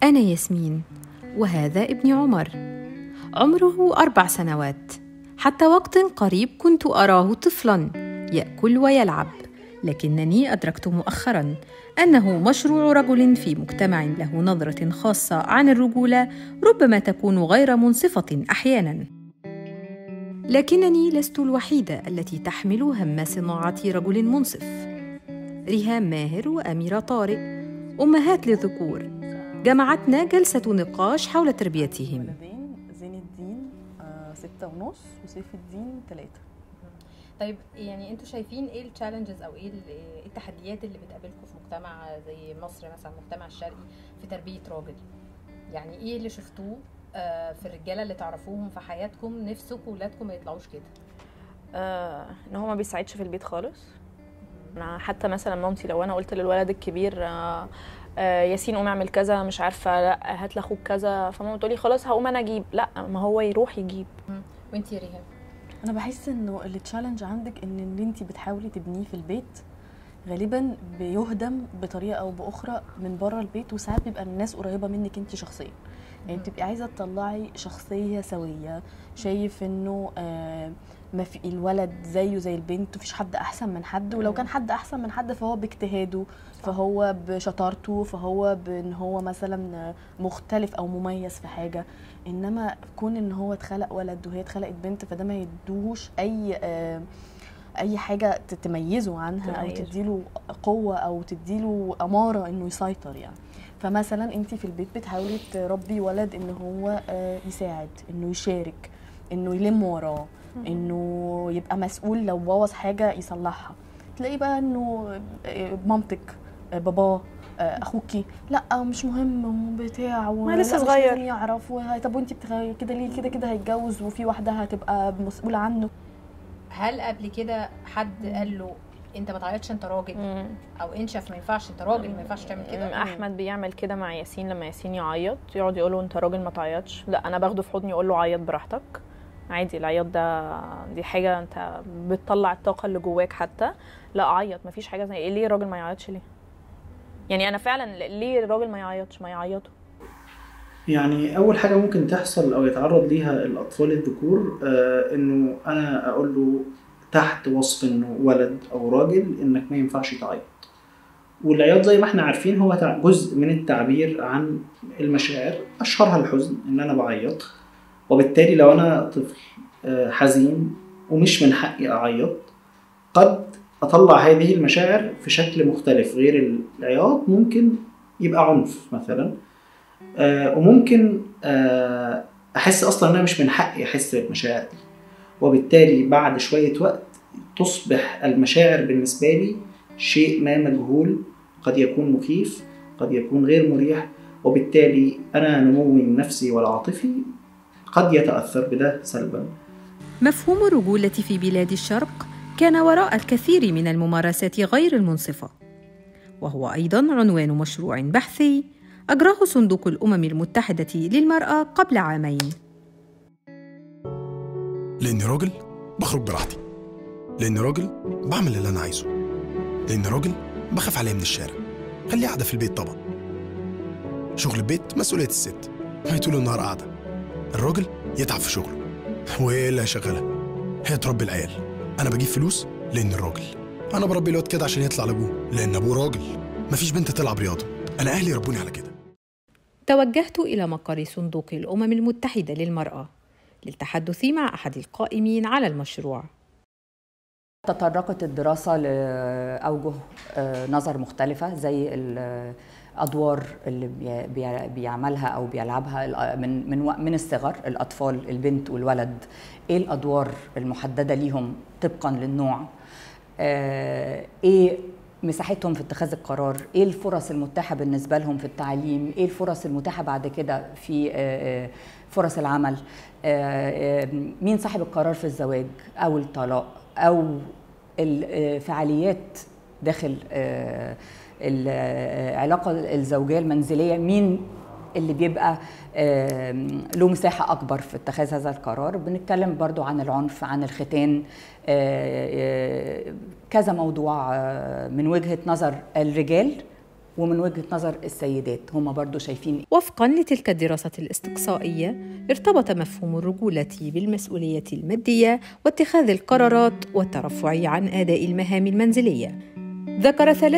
أنا ياسمين وهذا ابني عمر عمره أربع سنوات حتى وقت قريب كنت أراه طفلا يأكل ويلعب لكنني أدركت مؤخرا أنه مشروع رجل في مجتمع له نظرة خاصة عن الرجولة ربما تكون غير منصفة أحيانا لكنني لست الوحيدة التي تحمل هم صناعة رجل منصف ريهام ماهر وأميرة طارق أمهات للذكور جمعتنا جلسة نقاش حول تربيتهم ولدين زين الدين آه ستة ونص وسيف الدين تلاتة طيب يعني انتوا شايفين ايه التشالنجز او ايه ال- إيه التحديات اللي بتقابلكم في مجتمع زي مصر مثلا المجتمع الشرقي في تربيه راجل يعني ايه اللي شفتوه آه، في الرجاله اللي تعرفوهم في حياتكم نفسكم ولادكم ما يطلعوش كده آه ان هو ما بيساعدش في البيت خالص أنا حتى مثلا مامتي لو انا قلت للولد الكبير آه آه ياسين قوم اعمل كذا مش عارفه لا هات لاخوك كذا فماما تقولي خلاص هقوم انا اجيب لا ما هو يروح يجيب وانت يا ريهام انا بحس انه التشالنج عندك ان اللي انت بتحاولي تبنيه في البيت غالبا بيهدم بطريقه او باخرى من بره البيت وساعات بيبقى من ناس قريبه منك انت شخصيا يعني بتبقي عايزه تطلعي شخصيه سويه شايف انه آه ما في الولد زيه زي البنت مفيش حد احسن من حد ولو كان حد احسن من حد فهو باجتهاده فهو بشطارته فهو بان هو مثلا مختلف او مميز في حاجه انما كون ان هو اتخلق ولد وهي اتخلقت بنت فده ما يدوهوش اي آه اي حاجه تميزه عنها او تميزه. تديله قوه او تديله اماره انه يسيطر يعني فمثلا انت في البيت بتحاولي تربي ولد ان هو آه، يساعد انه يشارك انه يلم وراه انه يبقى مسؤول لو بوظ حاجه يصلحها تلاقي بقى انه آه، مامتك آه، باباه آه، اخوكي لا مش مهم بتاع ما لسه لا، مش صغير. لازم يعرف وه- طب وانت بتغ- كده ليه كده كده هيتجوز وفي واحده هتبقى مسؤوله عنه هل قبل كده حد قال له انت ما تعيطش انت راجل مم. او انشف ما ينفعش انت راجل ما ينفعش تعمل كده مم، احمد بيعمل كده مع ياسين لما ياسين يعيط يقعد يقول له انت راجل ما تعيطش لا انا باخده في حضني يقول له عيط براحتك عادي العياط ده دي حاجه انت بتطلع الطاقه اللي جواك حتى لا عيط مفيش حاجه زي ايه ليه الراجل ما يعيطش ليه يعني انا فعلا ليه الراجل ما يعيطش ما يعيطوا يعني أول حاجة ممكن تحصل أو يتعرض ليها الأطفال الذكور آه إنه أنا أقول له تحت وصف إنه ولد أو راجل إنك ما ينفعش تعيط والعياط زي ما احنا عارفين هو تع- جزء من التعبير عن المشاعر أشهرها الحزن إن أنا بعيط وبالتالي لو أنا طفل آه حزين ومش من حقي أعيط قد أطلع هذه المشاعر في شكل مختلف غير العياط ممكن يبقى عنف مثلا آه، وممكن آه، احس اصلا ان انا مش من حقي احس بالمشاعر دي وبالتالي بعد شويه وقت تصبح المشاعر بالنسبه لي شيء ما مجهول قد يكون مخيف قد يكون غير مريح وبالتالي انا نموي النفسي والعاطفي قد يتاثر بده سلبا مفهوم الرجولة في بلاد الشرق كان وراء الكثير من الممارسات غير المنصفة وهو أيضا عنوان مشروع بحثي أجراه صندوق الأمم المتحدة للمرأة قبل عامين لاني راجل بخرج براحتي لاني راجل بعمل اللي انا عايزه لاني راجل بخاف عليها من الشارع خليها قاعده في البيت طبعا شغل البيت مسؤوليه الست ما هي طول النهار قاعده الراجل يتعب في شغله وايه اللي هيشغلها هي تربي العيال انا بجيب فلوس لاني الراجل انا بربي الواد كده عشان يطلع لابوه لان ابوه راجل مفيش بنت تلعب رياضه انا اهلي ربوني على كده توجهت إلى مقر صندوق الأمم المتحدة للمرأة للتحدث مع أحد القائمين على المشروع تطرقت الدراسة لأوجه آه، نظر مختلفة زي الأدوار اللي بي- بي- بيعملها أو بيلعبها الأ- من من وق- من الصغر الأطفال البنت والولد إيه الأدوار المحددة ليهم طبقا للنوع آه، إيه مساحتهم في اتخاذ القرار ايه الفرص المتاحه بالنسبه لهم في التعليم ايه الفرص المتاحه بعد كده في آه، آه، فرص العمل آه، آه، مين صاحب القرار في الزواج او الطلاق او الفعاليات داخل آه، العلاقه الزوجيه المنزليه مين اللي بيبقى آم، له مساحة أكبر في اتخاذ هذا القرار بنتكلم برضو عن العنف عن الختان آه، آه، كذا موضوع آه، من وجهة نظر الرجال ومن وجهه نظر السيدات هم برضو شايفين وفقا لتلك الدراسة الاستقصائية ارتبط مفهوم الرجولة بالمسؤولية المادية واتخاذ القرارات والترفع عن أداء المهام المنزلية ذكر 63%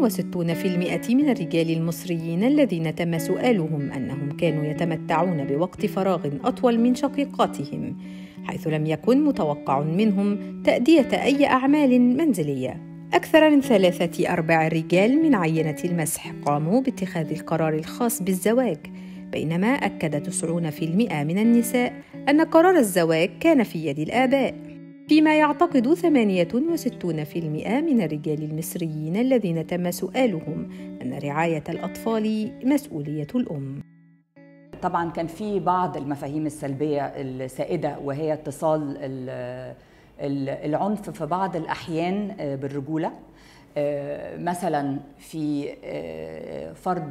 من الرجال المصريين الذين تم سؤالهم أنهم كانوا يتمتعون بوقت فراغ أطول من شقيقاتهم حيث لم يكن متوقع منهم تأدية أي أعمال منزلية أكثر من ثلاثة أرباع الرجال من عينة المسح قاموا باتخاذ القرار الخاص بالزواج بينما أكد 90% من النساء أن قرار الزواج كان في يد الآباء فيما يعتقد 68% من الرجال المصريين الذين تم سؤالهم أن رعاية الأطفال مسؤولية الأم طبعا كان في بعض المفاهيم السلبيه السائده وهي اتصال ال- ال- العنف في بعض الاحيان آه، بالرجوله آه، مثلا في آه، فرض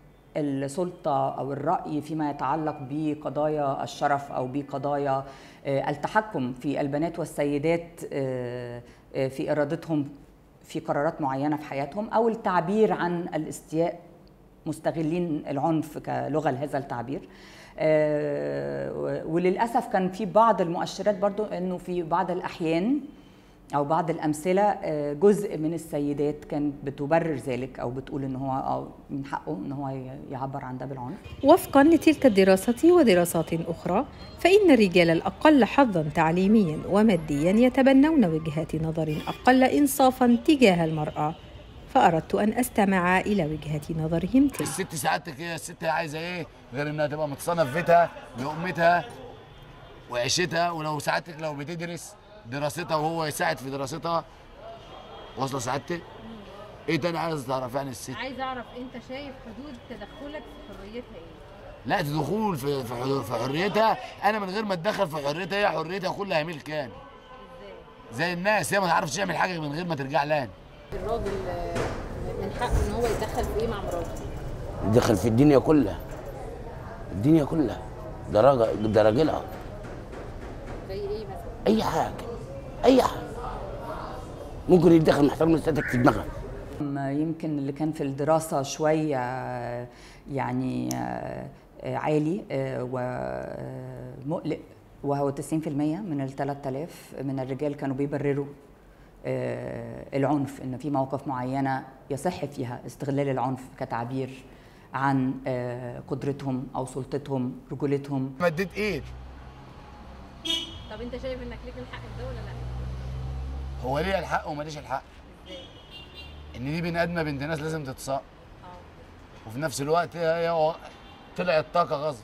السلطه او الراي فيما يتعلق بقضايا الشرف او بقضايا آه، التحكم في البنات والسيدات آه، آه، في ارادتهم في قرارات معينه في حياتهم او التعبير عن الاستياء مستغلين العنف كلغه لهذا التعبير آه، وللاسف كان في بعض المؤشرات برضو انه في بعض الاحيان او بعض الامثله آه، جزء من السيدات كانت بتبرر ذلك او بتقول ان هو آه، من حقه ان هو يعبر عن ده بالعنف وفقا لتلك الدراسة ودراسات أخرى فإن الرجال الأقل حظا تعليميا وماديا يتبنون وجهات نظر أقل إنصافا تجاه المرأة فأردت أن أستمع إلى وجهة نظرهم تلك الست سعادتك ايه الست هي عايزه ايه غير انها تبقى متصنه في بيتها لقمتها وعيشتها ولو سعادتك لو بتدرس دراستها وهو يساعد في دراستها واصله سعادتك ايه تاني عايز تعرف عن الست عايز اعرف انت شايف حدود تدخلك في حريتها ايه لا دخول في في حر- في حريتها انا من غير ما اتدخل في حريتها هي حريتها كلها ملك يعني زي الناس هي ما تعرفش تعمل حاجه من غير ما ترجع لها الراجل آه، من حقه ان هو يتدخل في ايه مع مراته دخل في الدنيا كلها الدنيا كلها ده راجل ده راجلها زي ايه مثلا اي حاجه اي حاجه ممكن يتدخل محترم لساتك في دماغها ما يمكن اللي كان في الدراسة شوية آه، يعني آه، آه، عالي آه، ومقلق وهو 90% من ال 3000 من الرجال كانوا بيبرروا آه، العنف ان في مواقف معينه يصح فيها استغلال العنف كتعبير عن آه، قدرتهم او سلطتهم رجولتهم مديت ايد طب انت شايف انك ليك الحق في ده ولا لا هو ليه الحق وماليش الحق ان دي بني ادمه بنت ناس لازم تتصاق وفي نفس الوقت هي و- طلعت طاقه غصب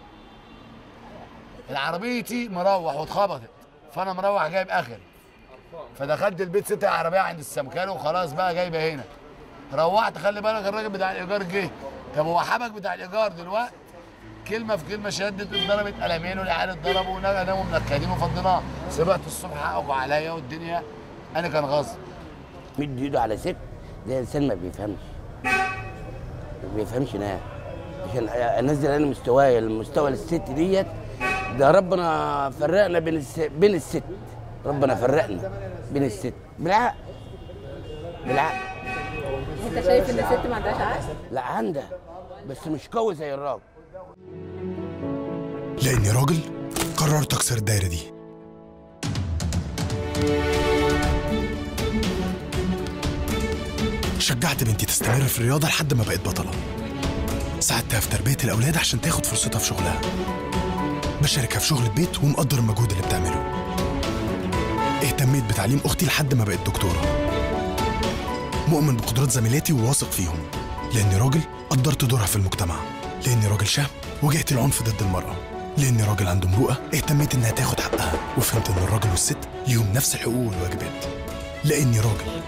العربيتي مروح واتخبطت فانا مروح جايب اخري فدخلت البيت ست عربيه عند السمكان وخلاص بقى جايبه هنا روحت خلي بالك الراجل بتاع الايجار جه طب هو حبك بتاع الايجار دلوقتي كلمه في كلمه شدت اتضربت قلمين والعيال اتضربوا وناموا منكدين وفضيناه سبقت الصبح حقكوا عليا والدنيا انا كان غصب مد ايده على ست ده انسان ما بيفهمش ما بيفهمش ناس عشان انزل انا مستواي المستوى الست ديت ده ربنا فرقنا بين الس... بين الست ربنا فرقنا بين الست بالعقل بالعقل انت شايف ان الست ما عندهاش عقل لا عندها بس مش قوي زي الراجل لاني راجل قررت اكسر الدايره دي شجعت بنتي تستمر في الرياضه لحد ما بقت بطله ساعدتها في تربيه الاولاد عشان تاخد فرصتها في شغلها بشاركها في شغل البيت ومقدر المجهود اللي بتعمله اهتميت بتعليم اختي لحد ما بقت دكتوره مؤمن بقدرات زميلاتي وواثق فيهم لاني راجل قدرت دورها في المجتمع لاني راجل شهم واجهت العنف ضد المراه لاني راجل عنده مروءه اهتميت انها تاخد حقها وفهمت ان الراجل والست ليهم نفس الحقوق والواجبات لاني راجل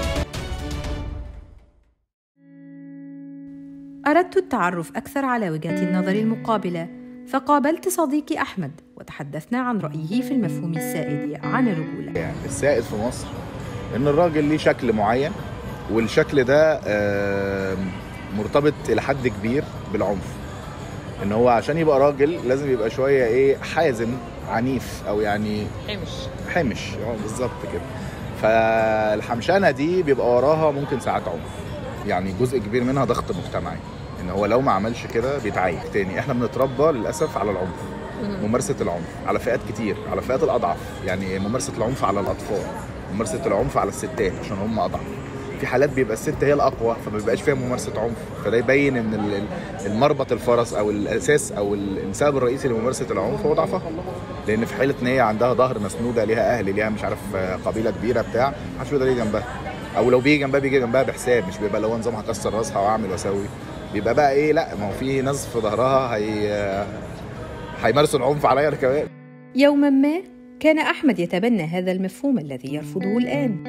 أردت التعرف أكثر على وجهة النظر المقابلة فقابلت صديقي أحمد وتحدثنا عن رأيه في المفهوم السائد عن الرجولة السائد في مصر ان الراجل ليه شكل معين والشكل ده آه، مرتبط الى حد كبير بالعنف ان هو عشان يبقى راجل لازم يبقى شويه ايه حازم عنيف او يعني حمش حمش اه بالظبط كده فالحمشانه دي بيبقى وراها ممكن ساعات عنف يعني جزء كبير منها ضغط مجتمعي ان هو لو ما عملش كده بيتعايق تاني احنا بنتربى للاسف على العنف ممارسه العنف على فئات كتير على فئات الاضعف يعني ممارسه العنف على الاطفال ممارسه العنف على الستات عشان هم اضعف في حالات بيبقى الست هي الاقوى فما بيبقاش فيها ممارسه عنف فده يبين ان ال- ال- المربط الفرس او الاساس او ال- السبب الرئيسي لممارسه العنف هو ضعفها لان في حاله ان هي عندها ظهر مسنوده ليها اهل ليها مش عارف آه، قبيله كبيره بتاع محدش بيقدر يجي جنبها او لو بيجي جنبها بيجي جنبها بحساب مش بيبقى اللي هو نظام هكسر راسها واعمل واسوي بيبقى بقى ايه لا ما هو في ناس في ظهرها هي آه، هيمارسوا العنف عليا انا كمان يوما ما كان أحمد يتبنى هذا المفهوم الذي يرفضه الآن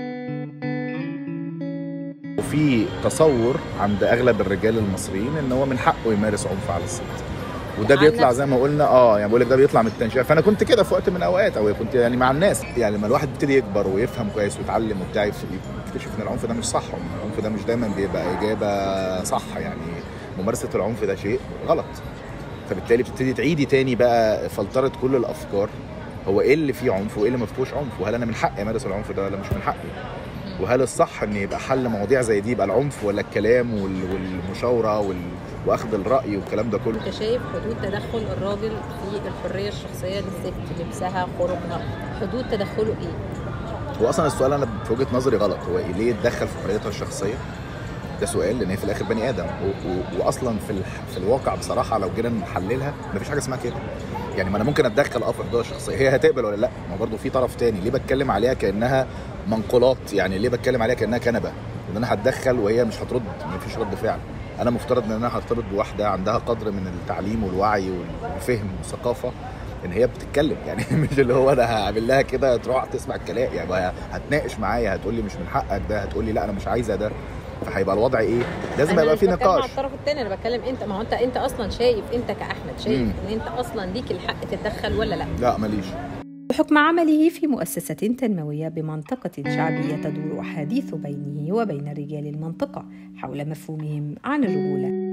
وفي تصور عند اغلب الرجال المصريين ان هو من حقه يمارس عنف على الست وده عن بيطلع نفسه. زي ما قلنا اه يعني بقول لك ده بيطلع من التنشئه فانا كنت كده في وقت من الاوقات او كنت يعني مع الناس يعني لما الواحد بيبتدي يكبر ويفهم كويس ويتعلم وبتاع يف- يكتشف ان العنف ده مش صح العنف ده مش دايما بيبقى اجابه صح يعني ممارسه العنف ده شيء غلط فبالتالي بتبتدي تعيدي تاني بقى فلتره كل الافكار هو ايه اللي فيه عنف وايه اللي ما فيهوش عنف وهل انا من حقي امارس العنف ده ولا مش من حقي وهل الصح ان يبقى حل مواضيع زي دي يبقى العنف ولا الكلام وال- والمشاوره وال... واخذ الراي والكلام ده كله انت شايف حدود تدخل الراجل في الحريه الشخصيه للست لبسها خروجها حدود تدخله ايه هو اصلا السؤال انا في وجهه نظري غلط هو إيه؟ ليه يتدخل في حريتها الشخصيه ده سؤال لان هي في الاخر بني ادم و... و... واصلا في ال... في الواقع بصراحه لو جينا نحللها مفيش حاجه اسمها كده يعني ما انا ممكن اتدخل اه في حدودها الشخصيه هي هتقبل ولا لا ما برضه في طرف تاني ليه بتكلم عليها كانها منقولات يعني ليه بتكلم عليها كانها كنبه ان انا هتدخل وهي مش هترد مفيش رد فعل انا مفترض ان انا هرتبط بواحده عندها قدر من التعليم والوعي والفهم والثقافه ان هي بتتكلم يعني مش اللي هو انا هعمل لها كده تروح تسمع الكلام يعني بقى هتناقش معايا هتقول لي مش من حقك ده هتقول لي لا انا مش عايزه ده فهيبقى الوضع ايه لازم أنا يبقى مش في بتكلم على نقاش الطرف الثاني انا بتكلم انت ما هو انت انت اصلا شايف انت كاحمد شايف مم. ان انت اصلا ليك الحق تتدخل ولا لا لا ماليش بحكم عمله في مؤسسة تنموية بمنطقة شعبية تدور أحاديث بينه وبين رجال المنطقة حول مفهومهم عن الرجولة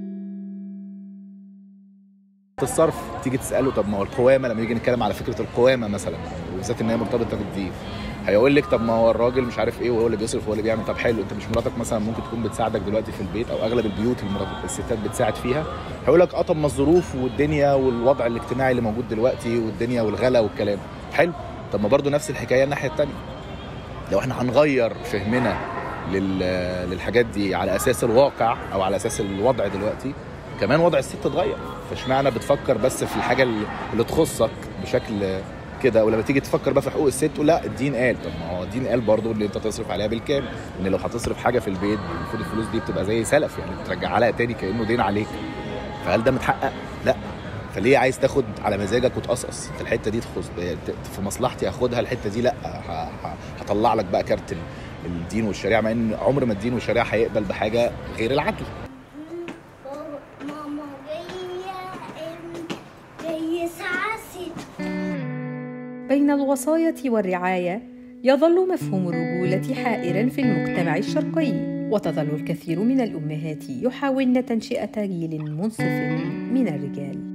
في الصرف تيجي تساله طب ما هو القوامه لما يجي نتكلم على فكره القوامه مثلا وبالذات ان هي مرتبطه بالدين هيقول لك طب ما هو الراجل مش عارف ايه وهو اللي بيصرف وهو اللي بيعمل طب حلو انت مش مراتك مثلا ممكن تكون بتساعدك دلوقتي في البيت او اغلب البيوت المرات الستات بتساعد فيها هيقول لك اه طب ما الظروف والدنيا والوضع الاجتماعي اللي موجود دلوقتي والدنيا والغلا والكلام حلو طب ما برضه نفس الحكايه الناحيه الثانيه لو احنا هنغير فهمنا لل- للحاجات دي على اساس الواقع او على اساس الوضع دلوقتي كمان وضع الست اتغير فاشمعنى بتفكر بس في الحاجه اللي اللي تخصك بشكل كده ولما تيجي تفكر بقى في حقوق الست تقول لا الدين قال طب ما هو الدين قال برضه ان انت تصرف عليها بالكامل ان لو هتصرف حاجه في البيت المفروض الفلوس دي بتبقى زي سلف يعني بترجعها لها تاني كانه دين عليك فهل ده متحقق؟ لا فليه عايز تاخد على مزاجك وتقصقص في الحته دي تخص في مصلحتي اخدها الحته دي لا ه- ه- هطلع لك بقى كارت ال- الدين والشريعه مع ان عمر ما الدين والشريعه هيقبل بحاجه غير العدل ماما جاية جاي الساعة ستة بين الوصاية والرعاية يظل مفهوم الرجولة حائرا في المجتمع الشرقي وتظل الكثير من الأمهات يحاولن تنشئة جيل منصف من الرجال